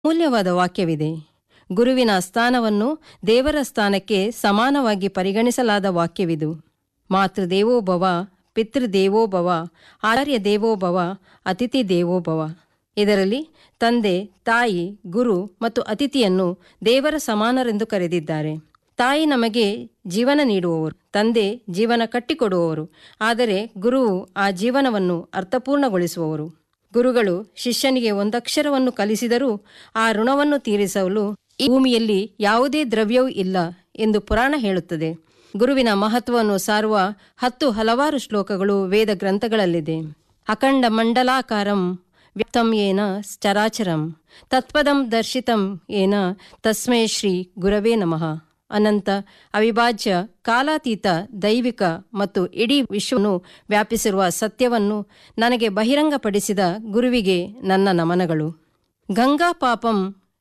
ಅಮೂಲ್ಯವಾದ ವಾಕ್ಯವಿದೆ ಗುರುವಿನ ಸ್ಥಾನವನ್ನು ದೇವರ ಸ್ಥಾನಕ್ಕೆ ಸಮಾನವಾಗಿ ಪರಿಗಣಿಸಲಾದ ವಾಕ್ಯವಿದು ಮಾತೃದೇವೋಭವ ಪಿತೃದೇವೋಭವ ಆಚಾರ್ಯ ದೇವೋಭವ ಅತಿಥಿ ದೇವೋಭವ ಇದರಲ್ಲಿ ತಂದೆ ತಾಯಿ ಗುರು ಮತ್ತು ಅತಿಥಿಯನ್ನು ದೇವರ ಸಮಾನರೆಂದು ಕರೆದಿದ್ದಾರೆ ತಾಯಿ ನಮಗೆ ಜೀವನ ನೀಡುವವರು ತಂದೆ ಜೀವನ ಕಟ್ಟಿಕೊಡುವವರು ಆದರೆ ಗುರುವು ಆ ಜೀವನವನ್ನು ಅರ್ಥಪೂರ್ಣಗೊಳಿಸುವವರು ಗುರುಗಳು ಶಿಷ್ಯನಿಗೆ ಒಂದಕ್ಷರವನ್ನು ಕಲಿಸಿದರೂ ಆ ಋಣವನ್ನು ತೀರಿಸಲು ಈ ಭೂಮಿಯಲ್ಲಿ ಯಾವುದೇ ದ್ರವ್ಯವೂ ಇಲ್ಲ ಎಂದು ಪುರಾಣ ಹೇಳುತ್ತದೆ ಗುರುವಿನ ಮಹತ್ವವನ್ನು ಸಾರುವ ಹತ್ತು ಹಲವಾರು ಶ್ಲೋಕಗಳು ವೇದ ಗ್ರಂಥಗಳಲ್ಲಿದೆ ಅಖಂಡ ಮಂಡಲಾಕಾರಂ ವ್ಯಕ್ತಂ ಏನ ಚರಾಚರಂ ತತ್ಪದಂ ದರ್ಶಿತಂ ಏನ ತಸ್ಮೈ ಶ್ರೀ ಗುರವೇ ನಮಃ ಅನಂತ ಅವಿಭಾಜ್ಯ ಕಾಲಾತೀತ ದೈವಿಕ ಮತ್ತು ಇಡೀ ವಿಶ್ವವನ್ನು ವ್ಯಾಪಿಸಿರುವ ಸತ್ಯವನ್ನು ನನಗೆ ಬಹಿರಂಗಪಡಿಸಿದ ಗುರುವಿಗೆ ನನ್ನ ನಮನಗಳು ಗಂಗಾ ಪಾಪಂ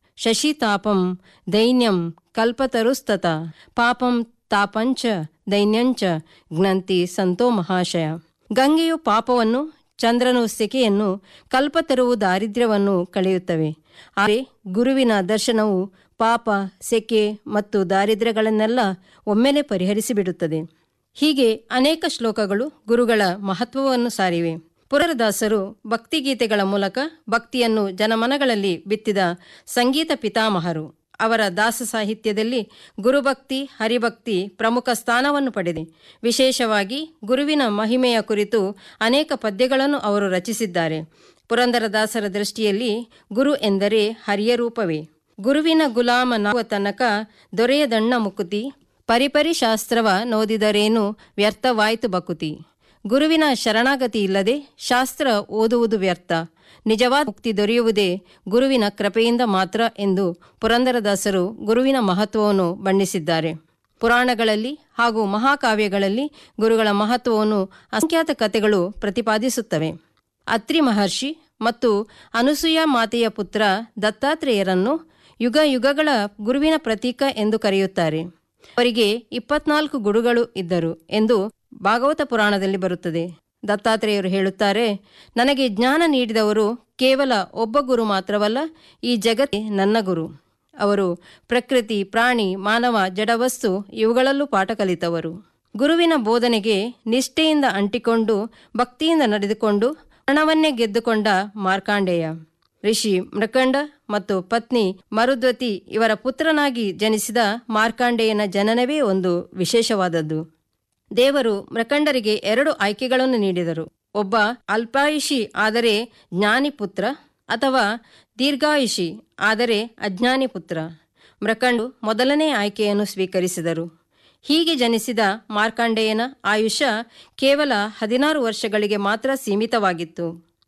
ಶಶಿತಾಪಂ ದೈನ್ಯಂ ಕಲ್ಪತರುಸ್ತತ ಪಾಪಂ ತಾಪಂಚ ದೈನ್ಯಂಚ ಜ್ಞಂತಿ ಸಂತೋ ಮಹಾಶಯ ಗಂಗೆಯು ಪಾಪವನ್ನು ಚಂದ್ರನು ಸೆಕೆಯನ್ನು ಕಲ್ಪತರುವು ದಾರಿದ್ರ್ಯವನ್ನು ಕಳೆಯುತ್ತವೆ ಆದರೆ ಗುರುವಿನ ದರ್ಶನವು ಪಾಪ ಸೆಕೆ ಮತ್ತು ದಾರಿದ್ರ್ಯಗಳನ್ನೆಲ್ಲ ಒಮ್ಮೆಲೆ ಪರಿಹರಿಸಿಬಿಡುತ್ತದೆ ಹೀಗೆ ಅನೇಕ ಶ್ಲೋಕಗಳು ಗುರುಗಳ ಮಹತ್ವವನ್ನು ಸಾರಿವೆ ಪುರರದಾಸರು ಭಕ್ತಿಗೀತೆಗಳ ಮೂಲಕ ಭಕ್ತಿಯನ್ನು ಜನಮನಗಳಲ್ಲಿ ಬಿತ್ತಿದ ಸಂಗೀತ ಪಿತಾಮಹರು ಅವರ ದಾಸ ಸಾಹಿತ್ಯದಲ್ಲಿ ಗುರುಭಕ್ತಿ ಹರಿಭಕ್ತಿ ಪ್ರಮುಖ ಸ್ಥಾನವನ್ನು ಪಡೆದೆ ವಿಶೇಷವಾಗಿ ಗುರುವಿನ ಮಹಿಮೆಯ ಕುರಿತು ಅನೇಕ ಪದ್ಯಗಳನ್ನು ಅವರು ರಚಿಸಿದ್ದಾರೆ ಪುರಂದರದಾಸರ ದೃಷ್ಟಿಯಲ್ಲಿ ಗುರು ಎಂದರೆ ಹರಿಯ ರೂಪವೇ ಗುರುವಿನ ಗುಲಾಮನಾಗುವ ತನಕ ದೊರೆಯದಣ್ಣ ಮುಕುತಿ ಪರಿಪರಿ ಶಾಸ್ತ್ರವ ನೋದಿದರೇನು ವ್ಯರ್ಥವಾಯ್ತು ಬಕುತಿ ಗುರುವಿನ ಶರಣಾಗತಿ ಇಲ್ಲದೆ ಶಾಸ್ತ್ರ ಓದುವುದು ವ್ಯರ್ಥ ನಿಜವಾದ ಮುಕ್ತಿ ದೊರೆಯುವುದೇ ಗುರುವಿನ ಕೃಪೆಯಿಂದ ಮಾತ್ರ ಎಂದು ಪುರಂದರದಾಸರು ಗುರುವಿನ ಮಹತ್ವವನ್ನು ಬಣ್ಣಿಸಿದ್ದಾರೆ ಪುರಾಣಗಳಲ್ಲಿ ಹಾಗೂ ಮಹಾಕಾವ್ಯಗಳಲ್ಲಿ ಗುರುಗಳ ಮಹತ್ವವನ್ನು ಅಸಂಖ್ಯಾತ ಕಥೆಗಳು ಪ್ರತಿಪಾದಿಸುತ್ತವೆ ಅತ್ರಿ ಮಹರ್ಷಿ ಮತ್ತು ಅನುಸೂಯ ಮಾತೆಯ ಪುತ್ರ ದತ್ತಾತ್ರೇಯರನ್ನು ಯುಗ ಯುಗಗಳ ಗುರುವಿನ ಪ್ರತೀಕ ಎಂದು ಕರೆಯುತ್ತಾರೆ ಅವರಿಗೆ ಇಪ್ಪತ್ನಾಲ್ಕು ಗುರುಗಳು ಇದ್ದರು ಎಂದು ಭಾಗವತ ಪುರಾಣದಲ್ಲಿ ಬರುತ್ತದೆ ದತ್ತಾತ್ರೇಯರು ಹೇಳುತ್ತಾರೆ ನನಗೆ ಜ್ಞಾನ ನೀಡಿದವರು ಕೇವಲ ಒಬ್ಬ ಗುರು ಮಾತ್ರವಲ್ಲ ಈ ಜಗತ್ತೇ ನನ್ನ ಗುರು ಅವರು ಪ್ರಕೃತಿ ಪ್ರಾಣಿ ಮಾನವ ಜಡವಸ್ತು ಇವುಗಳಲ್ಲೂ ಪಾಠ ಕಲಿತವರು ಗುರುವಿನ ಬೋಧನೆಗೆ ನಿಷ್ಠೆಯಿಂದ ಅಂಟಿಕೊಂಡು ಭಕ್ತಿಯಿಂದ ನಡೆದುಕೊಂಡು ಹಣವನ್ನೇ ಗೆದ್ದುಕೊಂಡ ಮಾರ್ಕಾಂಡೇಯ ಋಷಿ ಮೃಕಂಡ ಮತ್ತು ಪತ್ನಿ ಮರುದ್ವತಿ ಇವರ ಪುತ್ರನಾಗಿ ಜನಿಸಿದ ಮಾರ್ಕಾಂಡೇಯನ ಜನನವೇ ಒಂದು ವಿಶೇಷವಾದದ್ದು ದೇವರು ಮೃಕಂಡರಿಗೆ ಎರಡು ಆಯ್ಕೆಗಳನ್ನು ನೀಡಿದರು ಒಬ್ಬ ಅಲ್ಪಾಯುಷಿ ಆದರೆ ಜ್ಞಾನಿ ಪುತ್ರ ಅಥವಾ ದೀರ್ಘಾಯುಷಿ ಆದರೆ ಅಜ್ಞಾನಿ ಪುತ್ರ ಮೃಕಂಡು ಮೊದಲನೇ ಆಯ್ಕೆಯನ್ನು ಸ್ವೀಕರಿಸಿದರು ಹೀಗೆ ಜನಿಸಿದ ಮಾರ್ಕಾಂಡೇಯನ ಆಯುಷ್ಯ ಕೇವಲ ಹದಿನಾರು ವರ್ಷಗಳಿಗೆ ಮಾತ್ರ ಸೀಮಿತವಾಗಿತ್ತು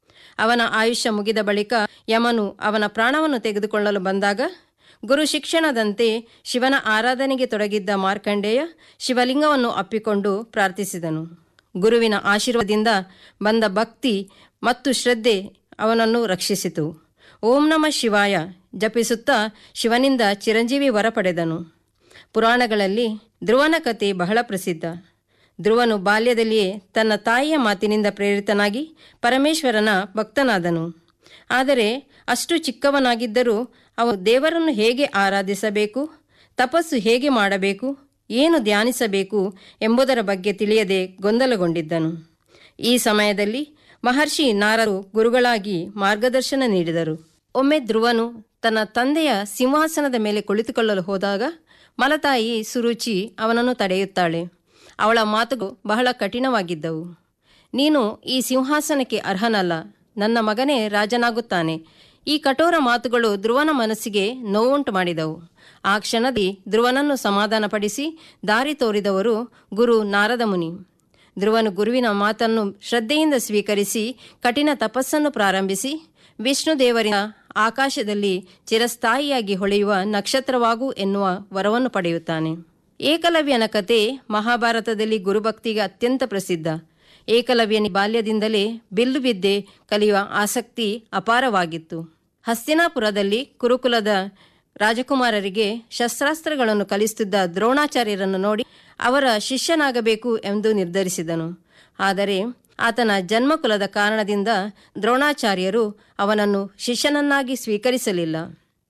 ಅವನ ಆಯುಷ್ಯ ಮುಗಿದ ಬಳಿಕ ಯಮನು ಅವನ ಪ್ರಾಣವನ್ನು ತೆಗೆದುಕೊಳ್ಳಲು ಬಂದಾಗ ಗುರು ಶಿಕ್ಷಣದಂತೆ ಶಿವನ ಆರಾಧನೆಗೆ ತೊಡಗಿದ್ದ ಮಾರ್ಕಂಡೇಯ ಶಿವಲಿಂಗವನ್ನು ಅಪ್ಪಿಕೊಂಡು ಪ್ರಾರ್ಥಿಸಿದನು ಗುರುವಿನ ಆಶೀರ್ವಾದದಿಂದ ಬಂದ ಭಕ್ತಿ ಮತ್ತು ಶ್ರದ್ಧೆ ಅವನನ್ನು ರಕ್ಷಿಸಿತು ಓಂ ನಮ ಶಿವಾಯ ಜಪಿಸುತ್ತಾ ಶಿವನಿಂದ ಚಿರಂಜೀವಿ ವರ ಪಡೆದನು ಪುರಾಣಗಳಲ್ಲಿ ಧ್ರುವನ ಕಥೆ ಬಹಳ ಪ್ರಸಿದ್ಧ ಧ್ರುವನು ಬಾಲ್ಯದಲ್ಲಿಯೇ ತನ್ನ ತಾಯಿಯ ಮಾತಿನಿಂದ ಪ್ರೇರಿತನಾಗಿ ಪರಮೇಶ್ವರನ ಭಕ್ತನಾದನು ಆದರೆ ಅಷ್ಟು ಚಿಕ್ಕವನಾಗಿದ್ದರೂ ಅವನು ದೇವರನ್ನು ಹೇಗೆ ಆರಾಧಿಸಬೇಕು ತಪಸ್ಸು ಹೇಗೆ ಮಾಡಬೇಕು ಏನು ಧ್ಯಾನಿಸಬೇಕು ಎಂಬುದರ ಬಗ್ಗೆ ತಿಳಿಯದೆ ಗೊಂದಲಗೊಂಡಿದ್ದನು ಈ ಸಮಯದಲ್ಲಿ ಮಹರ್ಷಿ ನಾರರು ಗುರುಗಳಾಗಿ ಮಾರ್ಗದರ್ಶನ ನೀಡಿದರು ಒಮ್ಮೆ ಧ್ರುವನು ತನ್ನ ತಂದೆಯ ಸಿಂಹಾಸನದ ಮೇಲೆ ಕುಳಿತುಕೊಳ್ಳಲು ಹೋದಾಗ ಮಲತಾಯಿ ಸುರುಚಿ ಅವನನ್ನು ತಡೆಯುತ್ತಾಳೆ ಅವಳ ಮಾತುಗಳು ಬಹಳ ಕಠಿಣವಾಗಿದ್ದವು ನೀನು ಈ ಸಿಂಹಾಸನಕ್ಕೆ ಅರ್ಹನಲ್ಲ ನನ್ನ ಮಗನೇ ರಾಜನಾಗುತ್ತಾನೆ ಈ ಕಠೋರ ಮಾತುಗಳು ಧ್ರುವನ ಮನಸ್ಸಿಗೆ ನೋವುಂಟು ಮಾಡಿದವು ಆ ಕ್ಷಣದಿ ಧ್ರುವನನ್ನು ಸಮಾಧಾನಪಡಿಸಿ ದಾರಿ ತೋರಿದವರು ಗುರು ನಾರದ ಮುನಿ ಧ್ರುವನು ಗುರುವಿನ ಮಾತನ್ನು ಶ್ರದ್ಧೆಯಿಂದ ಸ್ವೀಕರಿಸಿ ಕಠಿಣ ತಪಸ್ಸನ್ನು ಪ್ರಾರಂಭಿಸಿ ವಿಷ್ಣುದೇವರಿನ ಆಕಾಶದಲ್ಲಿ ಚಿರಸ್ಥಾಯಿಯಾಗಿ ಹೊಳೆಯುವ ನಕ್ಷತ್ರವಾಗು ಎನ್ನುವ ವರವನ್ನು ಪಡೆಯುತ್ತಾನೆ ಏಕಲವ್ಯನ ಕತೆ ಮಹಾಭಾರತದಲ್ಲಿ ಗುರುಭಕ್ತಿಗೆ ಅತ್ಯಂತ ಪ್ರಸಿದ್ಧ ಏಕಲವ್ಯನ ಬಾಲ್ಯದಿಂದಲೇ ಬಿಲ್ಲು ಬಿದ್ದೆ ಕಲಿಯುವ ಆಸಕ್ತಿ ಅಪಾರವಾಗಿತ್ತು ಹಸ್ತಿನಾಪುರದಲ್ಲಿ ಕುರುಕುಲದ ರಾಜಕುಮಾರರಿಗೆ ಶಸ್ತ್ರಾಸ್ತ್ರಗಳನ್ನು ಕಲಿಸುತ್ತಿದ್ದ ದ್ರೋಣಾಚಾರ್ಯರನ್ನು ನೋಡಿ ಅವರ ಶಿಷ್ಯನಾಗಬೇಕು ಎಂದು ನಿರ್ಧರಿಸಿದನು ಆದರೆ ಆತನ ಜನ್ಮಕುಲದ ಕಾರಣದಿಂದ ದ್ರೋಣಾಚಾರ್ಯರು ಅವನನ್ನು ಶಿಷ್ಯನನ್ನಾಗಿ ಸ್ವೀಕರಿಸಲಿಲ್ಲ